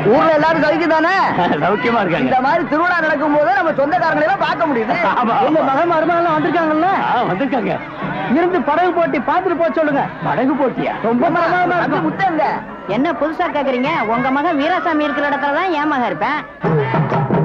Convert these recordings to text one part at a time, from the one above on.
ஊர்ல எல்லாரும் சவிக்கு தானே சௌக்கியமா இருக்காங்க இந்த மாதிரி திருவிழா நடக்கும் போது நம்ம சொந்தக்காரங்களை எல்லாம் பார்க்க முடியுது ஆமா. உங்க மகன் மருமகள் வந்திருக்காங்கல்ல ஆ, வந்திருக்காங்க இருந்து படகு போட்டி பாத்துட்டு போக சொல்லுங்க படகு போட்டியா ரொம்ப பிரமாதமா இருக்கு முத்தங்க என்ன புதுசா கேக்குறீங்க உங்க மகன் வீராசாமி இருக்கிற இடத்துல தான் என் மகன் இருப்பேன்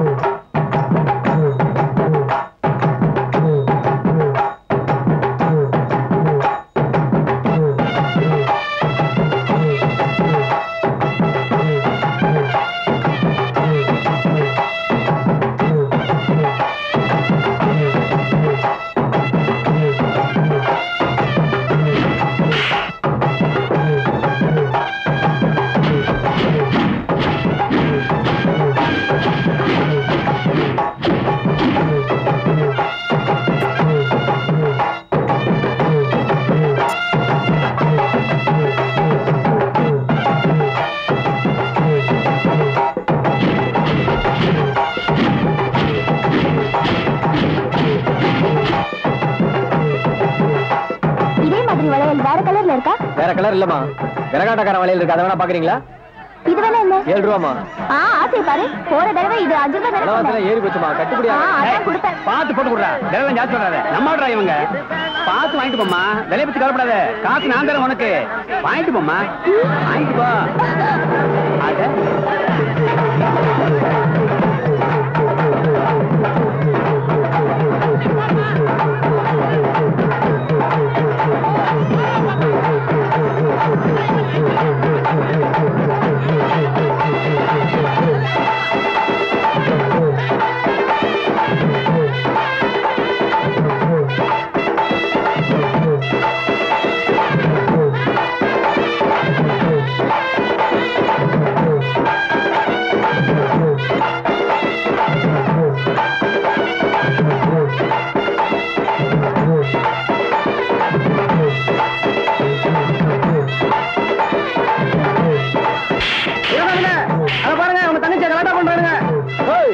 இதே மாதிரி வளையல் வேற கலர்ல இருக்கா வேற கலர் இல்லம்மா விரகாட்டக்கார வளையல் இருக்கு அதை வேணா பாக்குறீங்களா இது வேணா என்ன ஏழு ரூபாமா ஆ ஆசை பாரு போற தடவை இது அஞ்சு ரூபாய் தானே சொன்னேன். ஏறி போச்சுமா கட்டுப்படி ஆ, அதான் கொடுத்தேன் பார்த்து போட்டு கொடுறா விலை ஜாஸ்தி பண்ணாத நம்மாடுறா இவங்க பார்த்து வாங்கிட்டு போம்மா விலை பத்தி கவலைப்படாத காசு நான் தரேன் உனக்கு வாங்கிட்டு போம்மா வாங்கிட்டு போ அட. அத பாருங்க உங்க தங்கச்சியை கலாட்டா பண்றானுங்க ஓய்.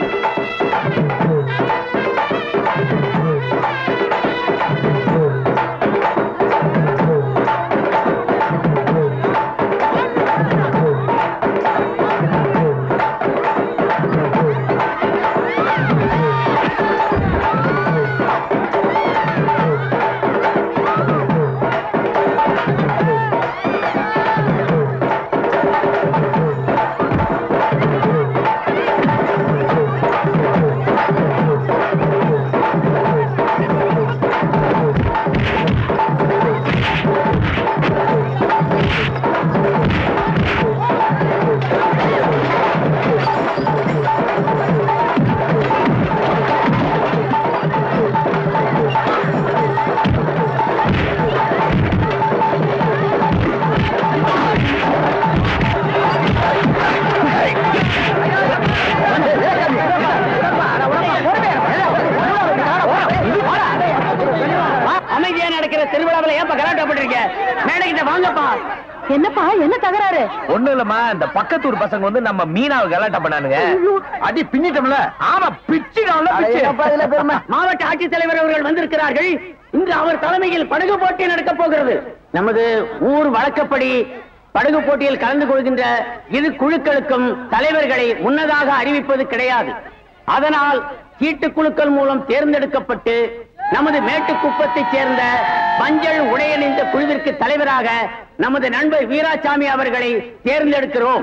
அமைதியா நடக்கிற திருவிழாவில் ஏப்பா கலாட்டா பண்றீங்க மேடைக்கிட்ட வாங்கப்பா என்னப்பா என்ன தகராறு ஒண்ணு இல்லம்மா இந்த பக்கத்தூர் பசங்க வந்து நம்ம மீனாவை கலாட்டா பண்ணானுங்க அடி பின்னிட்டோம்ல ஆமா பிச்சிடம்ல பிச்சு மாவட்ட ஆட்சித்தலைவர் அவர்கள் வந்திருக்கிறார்கள் இன்று அவர் தலைமையில் படகு போட்டி நடக்க போகிறது நமது ஊர் வழக்கப்படி படகு போட்டியில் கலந்து கொள்கின்ற இரு குழுக்களுக்கும் தலைவர்களை முன்னதாக அறிவிப்பது கிடையாது அதனால் சீட்டு குழுக்கள் மூலம் தேர்ந்தெடுக்கப்பட்டு நமது மேட்டுக்குப்பத்தைச் சேர்ந்த மஞ்சள் உடையணிந்த குழுவிற்கு தலைவராக நமது நண்பர் வீராசாமி அவர்களை தேர்ந்தெடுக்கிறோம்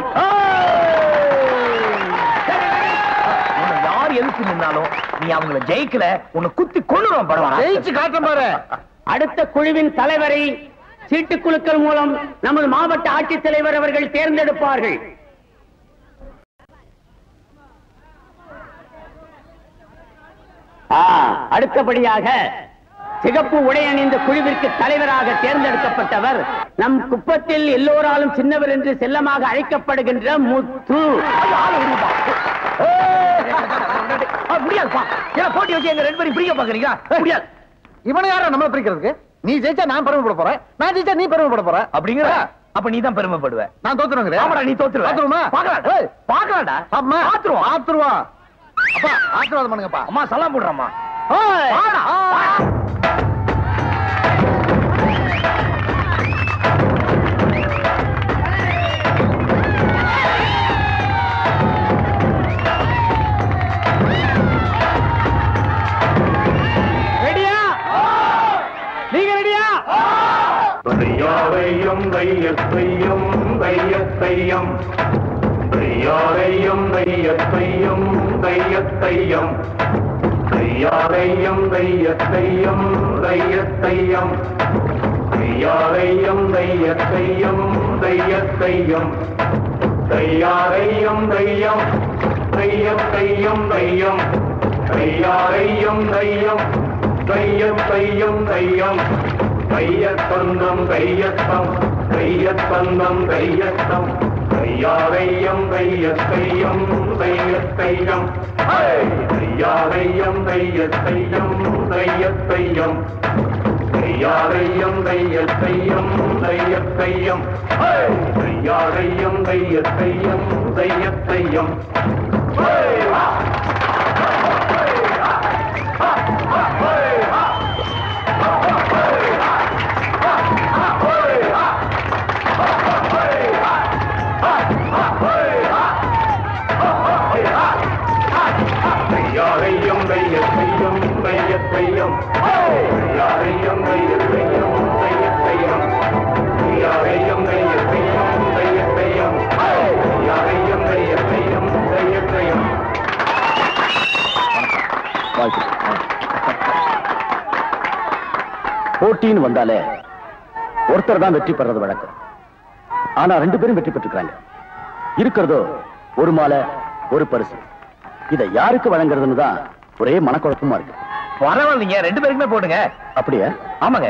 உன்னை யார் எதுக்கு நின்னாலும் நீ அவங்கள ஜெயிக்கல உன்னை குத்தி கொண்டுருவான் படம் ஜெயிச்சு காட்டுறேன் பாரு அடுத்த குழுவின் தலைவரை சீட்டு குழுக்கள் மூலம் நமது மாவட்ட ஆட்சித்தலைவர் அவர்கள் தேர்ந்தெடுப்பார்கள் ஆ, அடுத்தபடியாக சிகப்பு உடை அணிந்த குழுவிற்கு தலைவராக தேர்ந்தெடுக்கப்பட்டவர் நம் குப்பத்தில் எல்லோராலும் சின்னவர் என்று செல்லமாக அழைக்கப்படுகின்ற முத்து முடியாதுப்பா ஏன் போட்டி வச்சு எங்க ரெண்டு பேரும் பிரிக்க பாக்குறீங்களா முடியாது இவனை யாரா நம்ம பிரிக்கிறதுக்கு நீ ஜெயிச்சா நான் பெருமைப்பட போறேன் நான் ஜெயிச்சா நீ பெருமைப்பட போற அப்படிங்கிற அப்ப நீ தான் பெருமைப்படுவ நான் தோத்துருவேன் ஆமாடா நீ தோத்துருவ பாத்துருமா பாக்கலாம் பாக்கலாம்டா அம்மா பாத்துருவோம் பாத்துருவா அப்பா ஆசீர்வாதம் பண்ணுங்கப்பா அம்மா சலாம் போடுறம்மா வாடா. தையாரையும் தையத்தையும் தையத்தையும் தையாரையும் தையத்தையும் தையத்தையும் தையாரையும் தையத்தையும் தையத்தையும் தையாரையும் தையத்தையும் தையத்தையும் தையாரையும் தையம் தையத்தையும் தையம் தையாரையும் தையம் தையத்தையும் தையம் தையத்தந்தம் தையத்தம் தையத்தந்தம் தையத்தம் தையாரையம் தையத்தையும் தையத்தையம் தையாரையம் தையத்தையும் தையத்தையும் தையாரையம் தையத்தையும் தையத்தையும் தையாரையம் தையத்தையும் தையத்தையும் தையாரையம் தையத்தையும் தையத்தையும் தையாரையம் தையத்தையும் தையத்தையும் தையாரையம் தையத்தையும் தையத்தையும் தையாரையம் தையத்தையும் தையத்தையும் போட்டின்னு வந்தாலே ஒருத்தர் தான் வெற்றி பெறது வழக்கம் ஆனா ரெண்டு பேரும் வெற்றி பெற்றுக்கிறாங்க இருக்கிறதோ ஒரு மாலை ஒரு பரிசு இதை யாருக்கு வழங்குறதுன்னு தான் ஒரே மனக்குழப்பமா இருக்கு பரவாயில்லைங்க ரெண்டு பேருக்குமே போடுங்க அப்படியா ஆமாங்க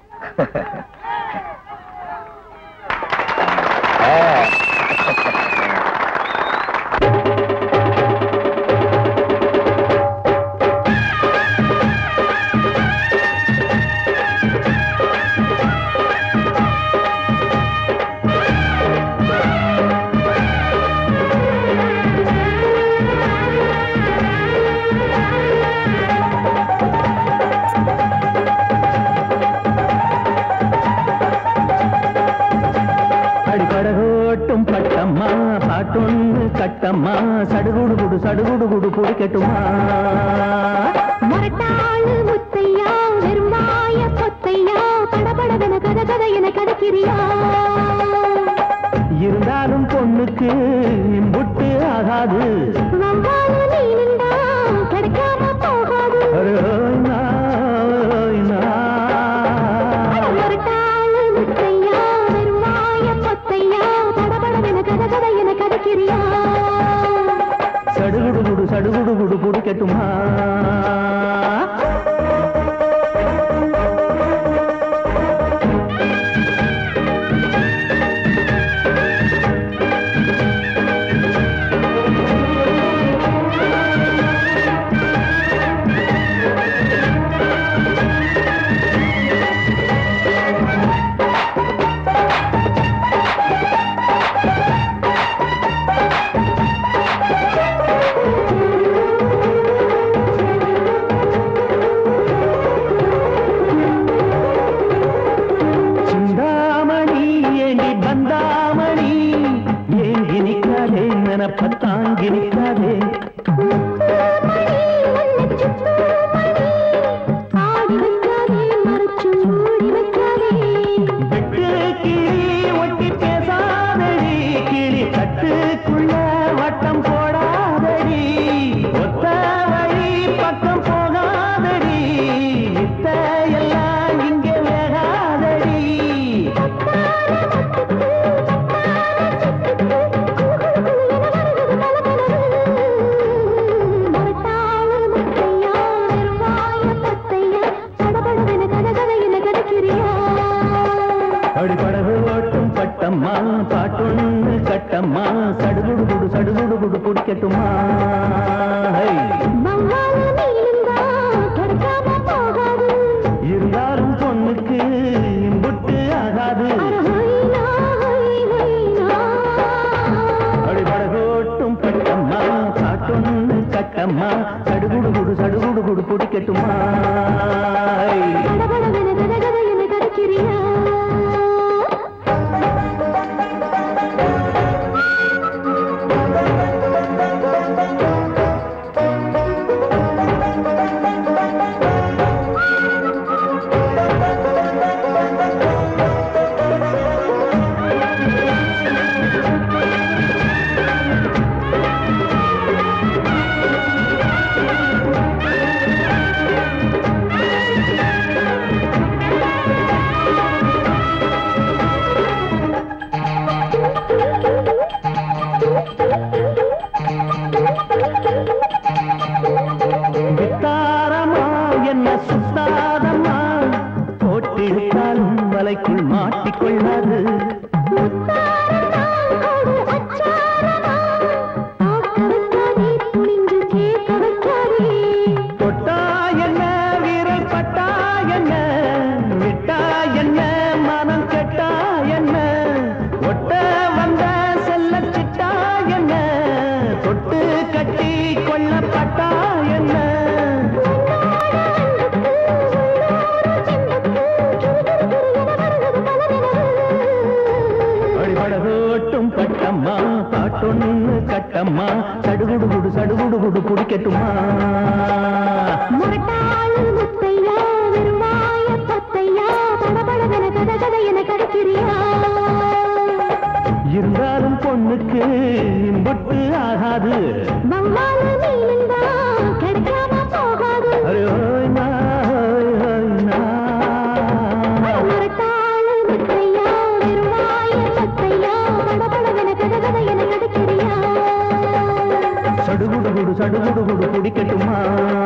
அடிபடகோட்டும் பட்டம்மா பாட்டொன்னு கட்டம்மா சடுகுடு குடு சடுகுடு குடு குடிக்கட்டுமா மரட்டாளு முத்தையா வெறுமாய பொத்தையா படபடவென கத கத என கதக்கிறியா இருந்தாலும் பொண்ணுக்கு இம்புட்டு ஆகாது வவ்வாலு நீ நின்றா கிடைக்காம போகாது ஓய் நா, ஓய் நா. மரட்டாளு முத்தையா வெறுமாய பொத்தையா படபடவென கத கத என கதக்கிறியா சடுகுடு குடு சடுகுடு குடு குடிக்கட்டுமா சிந்தாமணி ஏண்டி பந்தாமணி ஏங்கி நிக்காதே நினப்பத்தாங்கி நிக்காதே ஆடி வைக்காதே மறைச்சு மூடி வைக்காதே வெட்டு கிளி ஒட்டி பேசாதடி கிளி தட்டுக்குள்ள வட்டம் போடாதடி ஒத்த வழி பக்கம் போகாதடி வித்த எல்லாம் இங்கே வேகாதடி மரட்டாளு முத்தையா வெறுவாய பொத்தையா படபடவென கத கத என கதக்கிறியா அடிப்படகு ஓட்டும் பட்டம்மா பாட்டொன்னு கட்டம்மா சடுகுடு குடு சடுகுடு குடு குடிக்கட்டுமா ஹை. வவ்வாலு நீ நின்றா கிடைக்காம போகாது இருந்தாலும் பொண்ணுக்கு இம்புட்டு ஆகாது ஹொய்னா, ஹொய்னா. அடிபடகோட்டும் பட்டம்மா பாட்டொன்னு கட்டம்மா சடுகுடு குடு சடுகுடு குடு குடிக்கட்டுமா ஹை. படபடவென கத கத என கதக்கிறியா தையாரையும் ஆகாது தொட்டா என்ன வீரல் பட்டா என்ன விட்டா என்ன மனம் கெட்டா என்ன ஒட்ட வந்த செல்ல சிட்டா என்ன தொட்டு கட்டி கொல்லப்பட்டா என்ன வழிபடகோட்டும் பட்டம்மா பாட்டொன்னு கட்டம்மா சடுகுடு குடு சடுகுடு குடு குடிக்கட்டுமா முரட்டாளு முத்தையா வெறுவாய பத்தையா படபடவென கத கத என கடைக்கிறியா இருந்தாலும் பொண்ணுக்கு இம்புட்டு ஆகாது வவ்வாலு மீனுந்தா கிடைக்காம போகாது அரே ஓய் நா, ஓய் ஓய் நா. முரட்டாளு முத்தையா வெறுவாய பத்தையா படபடவென கத கத என கடைக்கிறியா சடுகுடு குடு சடுகுடு குடு குடிக்கட்டுமா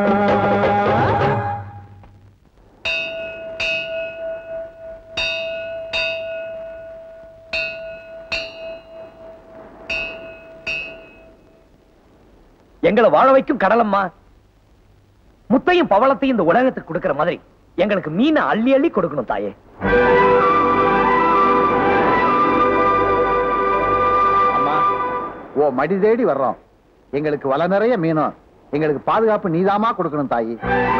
எங்களை வாழ வைக்கும் கடலம்மா முத்தையும் பவளத்தையும் இந்த உலகத்துக்கு கொடுக்கிற மாதிரி எங்களுக்கு மீனை அள்ளி அள்ளி கொடுக்கணும் தாயே அம்மா ஓ மடி தேடி வர்றோம் எங்களுக்கு வள நிறைய மீனும் எங்களுக்கு பாதுகாப்பு நீதாமா கொடுக்கணும் தாயி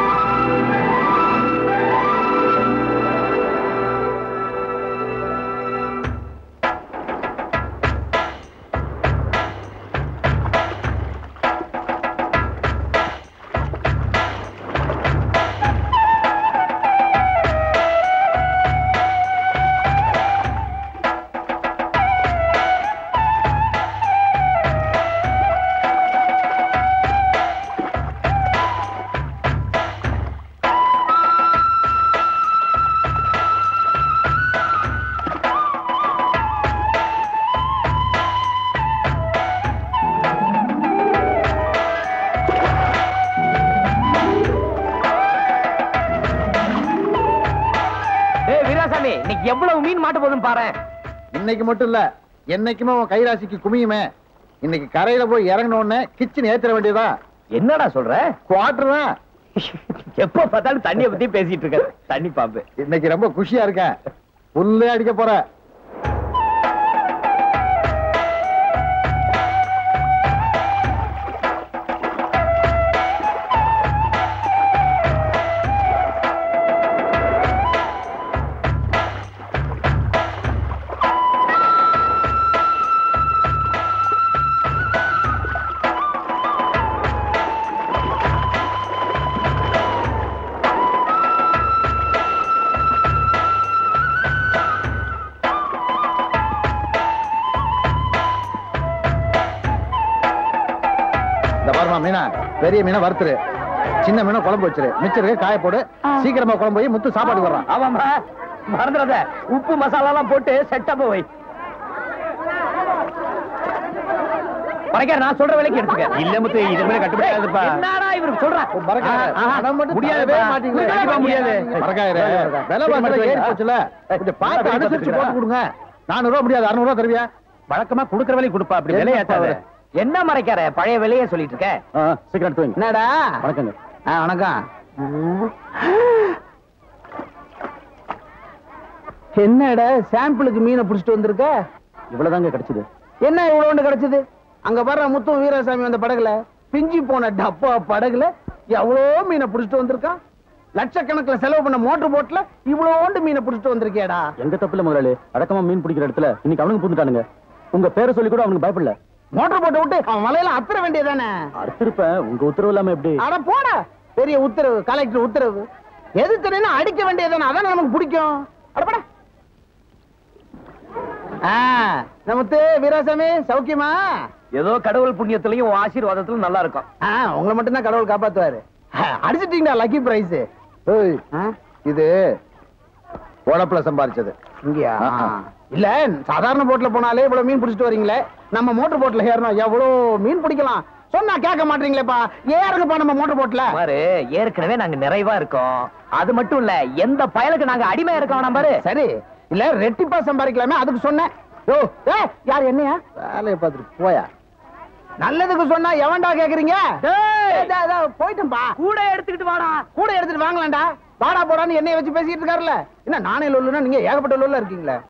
ஏய் வீராசாமி இன்னைக்கு எவ்வளவு மீன் மாட்ட போதும் பாரு இன்னைக்கு மட்டும் இல்ல என்னைக்குமே உன் கைராசிக்கு குமியுமே இன்னைக்கு கரையில போய் இறங்கின உடனே கிச்சன் ஏத்திர வேண்டியதா என்னடா சொல்ற குவார்டர் தான் எப்ப பார்த்தாலும் தண்ணிய பத்தி பேசிட்டு இருக்க தண்ணி பாம்பு இன்னைக்கு ரொம்ப குஷியா இருக்கேன் புல்லே அடிக்க போற இந்த பாருமா மீனா பெரிய மீனை வறுத்துரு சின்ன மீனை குழம்பு வச்சிரு மிச்சம் இருக்க காய போடு சீக்கிரமா குழம்பு போய் முத்து சாப்பாடு வர்றான் ஆமாமா மறந்துடாத உப்பு மசாலா எல்லாம் போட்டு செட்டப் வை பறைக்கார நான் சொல்ற விலைக்கு எடுத்துக்க இல்ல முத்து இது மேல கட்டுப்படாதுப்பா என்னடா இவருக்கு சொல்றா முடியாதே மாட்டீங்களே கண்டிப்பா முடியாது. மறக்காயிரு விலை வாசல ஏறி போச்சுல கொஞ்சம் பார்த்து அனுசரிச்சு போட்டு கொடுங்க நானூறு ரூபா முடியாது அறுநூறு ரூபா தருவியா வழக்கமா குடுக்கற விலைக்கு கொடுப்பா அப்படி விலை ஏத்தாத என்ன மறைக்கார பழைய விலையே சொல்லிட்டு இருக்க ஆ, சீக்கிரம் எடுத்து வைங்க என்னடா வணக்கங்க ஆ, வணக்கம் என்னடா சாம்பிளுக்கு மீனை புடிச்சிட்டு வந்திருக்க இவ்வளவுதாங்க கிடைச்சது என்ன இவ்வளவு கிடைச்சது அங்க வர்ற முத்தும் வீரசாமி வந்த படகுல பிஞ்சி போன டப்பா படகுல எவ்வளோ மீனை புடிச்சிட்டு வந்திருக்கான் லட்சக்கணக்கில் செலவு பண்ண மோட்டர் போட்ல இவ்வளோண்டு மீனை புடிச்சிட்டு வந்திருக்கேடா எங்க தப்புல முதலாளி அடக்கமா மீன் பிடிக்கிற இடத்துல இன்னைக்கு அவனுக்கு புந்துட்டானுங்க உங்க பேரை சொல்லி கூட அவனுக்கு பயப்படல மோட்டர் போட்டை விட்டு அவன் மலையில அத்துற வேண்டியதானே அறுத்திருப்பேன் உங்க உத்தரவு இல்லாம எப்படி அட போட பெரிய உத்தரவு கலெக்டர் உத்தரவு எது தெரியும் அடிக்க வேண்டியதானே அதானே நமக்கு பிடிக்கும் அட போடா ஆ, நமத்து வீராசாமி சௌக்கியமா ஏதோ கடவுள் புண்ணியத்திலையும் உன் ஆசீர்வாதத்திலும் நல்லா இருக்கும் ஆ, உங்களை மட்டும்தான் கடவுள் காப்பாத்துவாரு ஆ, அடிச்சிட்டீங்களா லக்கி பிரைஸ் இது உழப்புல சம்பாரிச்சது இங்கயா இல்ல சாதாரண போட்ல போனாலே இவ்வளவு மீன் பிடிச்சிட்டு வரீங்களே நம்ம மோட்டர் போட்ல ஏறணும் எவ்வளவு மீன் பிடிக்கலாம் சொன்னா கேட்க மாட்டீங்களேப்பா ஏறுங்கப்பா நம்ம மோட்டர் போட்ல பாரு ஏற்கனவே நாங்க நிறைவா இருக்கோம் அது மட்டும் இல்ல எந்த பயலுக்கு நாங்க அடிமை இருக்க வேணாம் பாரு சரி இல்ல ரெட்டிப்பா சம்பாதிக்கலாமே அதுக்கு சொன்னேன் யோ ஏ யார் என்னையா வேலையை பார்த்துட்டு போயா நல்லதுக்கு சொன்னா எவன்டா கேக்குறீங்க ஏய், இதோ, இதோ, போயிட்டேன்பா கூட எடுத்துக்கிட்டு வாடா கூட எடுத்துட்டு வாங்கலாம்டா வாடா போடான்னு என்னைய வச்சு பேசிட்டு இருக்காருல்ல என்ன நானே லொல்லுனா நீங்க ஏகப்பட்ட லொல்ல இருக்கீங்களே